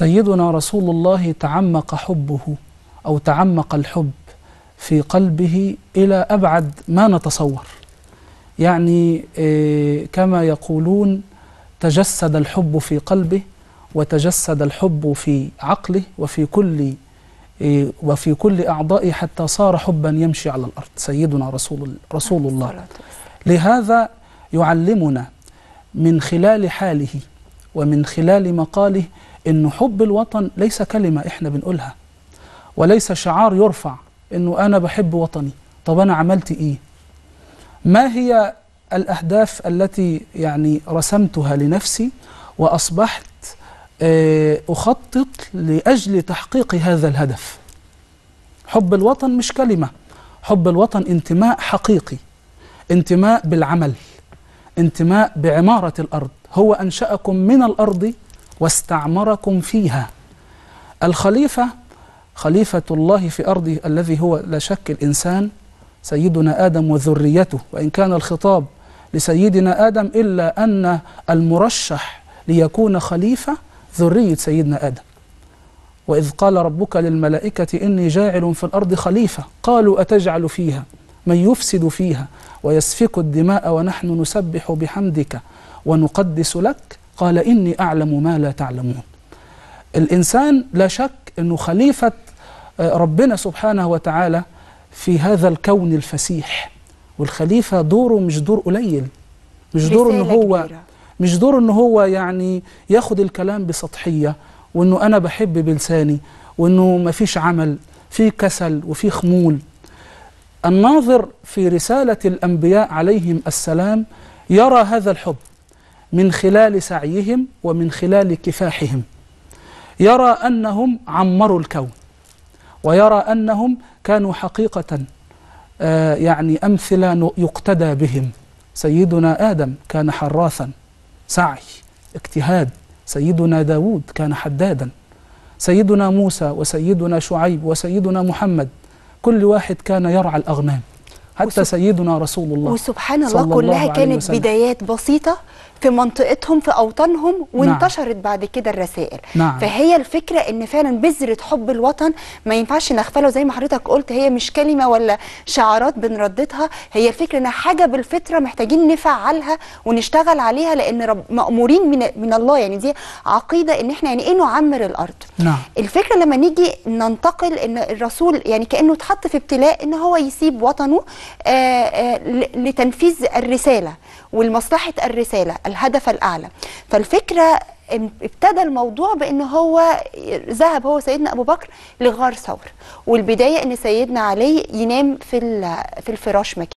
سيدنا رسول الله تعمق حبه أو تعمق الحب في قلبه إلى أبعد ما نتصور يعني إيه، كما يقولون تجسد الحب في قلبه وتجسد الحب في عقله وفي كل إيه، وفي كل أعضائه حتى صار حبا يمشي على الأرض سيدنا رسول رسول الله الصلاة والسلام. لهذا يعلمنا من خلال حاله ومن خلال مقاله انه حب الوطن ليس كلمه احنا بنقولها وليس شعار يرفع انه انا بحب وطني طب انا عملت ايه ما هي الاهداف التي يعني رسمتها لنفسي واصبحت آه، اخطط لاجل تحقيق هذا الهدف حب الوطن مش كلمه حب الوطن انتماء حقيقي انتماء بالعمل انتماء بعمارة الأرض هو أنشأكم من الأرض واستعمركم فيها الخليفة خليفة الله في أرضه الذي هو لا شك الإنسان سيدنا آدم وذريته وإن كان الخطاب لسيدنا آدم إلا أن المرشح ليكون خليفة ذرية سيدنا آدم وإذ قال ربك للملائكة إني جاعل في الأرض خليفة قالوا أتجعل فيها من يفسد فيها ويسفك الدماء ونحن نسبح بحمدك ونقدس لك قال إني أعلم ما لا تعلمون الإنسان لا شك أنه خليفة آه، ربنا سبحانه وتعالى في هذا الكون الفسيح والخليفة دوره مش دور قليل مش دور أنه رسالة هو كبيرة. مش دور ان هو يعني ياخد الكلام بسطحيه وانه انا بحب بلساني وانه مفيش عمل في كسل وفي خمول الناظر في رساله الانبياء عليهم السلام يرى هذا الحب من خلال سعيهم ومن خلال كفاحهم يرى انهم عمروا الكون ويرى انهم كانوا حقيقه آه، يعني امثله ن- يقتدى بهم سيدنا ادم كان حراثا سعي اجتهاد سيدنا داود كان حدادا سيدنا موسى وسيدنا شعيب وسيدنا محمد كل واحد كان يرعى الأغنام حتى وسب- الله رسول الله وسبحان صلى الله كلها عليه كانت وسلم. بدايات بسيطة في منطقتهم في أوطانهم وانتشرت بعد كده الرسائل نعم. فهي الفكرة إن فعلا بذرة حب الوطن ما ينفعش نغفله زي ما حضرتك قلت هي مش كلمة ولا شعارات بنرددها هي الفكرة إنها حاجة بالفطرة محتاجين نفعلها ونشتغل عليها لأن رب مأمورين من, من الله يعني دي عقيدة إن إحنا يعني إيه نعمر الأرض نعم الفكره لما نيجي ننتقل ان الرسول يعني كانه اتحط في ابتلاء ان هو يسيب وطنه آه، آه، ل- لتنفيذ الرساله ولمصلحه الرساله الهدف الاعلى فالفكره ام- ابتدى الموضوع بان هو ذهب هو سيدنا ابو بكر لغار ثور والبدايه ان سيدنا علي ينام في ال- في الفراش مكانه